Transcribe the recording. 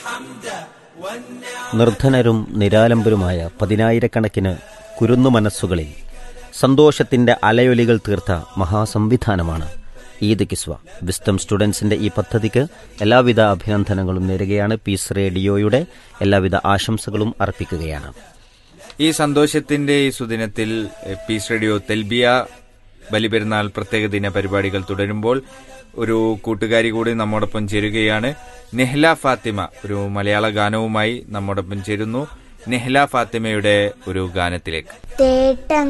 നിർധനരും നിരാലംബരുമായ പതിനായിരക്കണക്കിന് കുരുന്നു മനസ്സുകളിൽ സന്തോഷത്തിന്റെ അലയൊലികൾ തീർത്ത മഹാസംവിധാനമാണ് ഈദ് കിസ്വ വിസ്തം സ്റ്റുഡൻസിന്റെ ഈ പദ്ധതിക്ക് എല്ലാവിധ അഭിനന്ദനങ്ങളും നേരുകയാണ് പീസ് റേഡിയോയുടെ എല്ലാവിധ ആശംസകളും അർപ്പിക്കുകയാണ് ഈ സന്തോഷത്തിന്റെ ഈ സുദിനത്തിൽ എ, പീസ് റേഡിയോ തെൽബിയ ബലിപെരുന്നാൾ പ്രത്യേക ദിന പരിപാടികൾ തുടരുമ്പോൾ ഒരു കൂട്ടുകാരി കൂടി നമ്മോടൊപ്പം ചേരുകയാണ് നെഹ്ല ഫാത്തിമ ഒരു മലയാള ഗാനവുമായി നമ്മോടൊപ്പം ചേരുന്നു നെഹ്ല ഫാത്തിമയുടെ ഒരു ഗാനത്തിലേക്ക് തേട്ട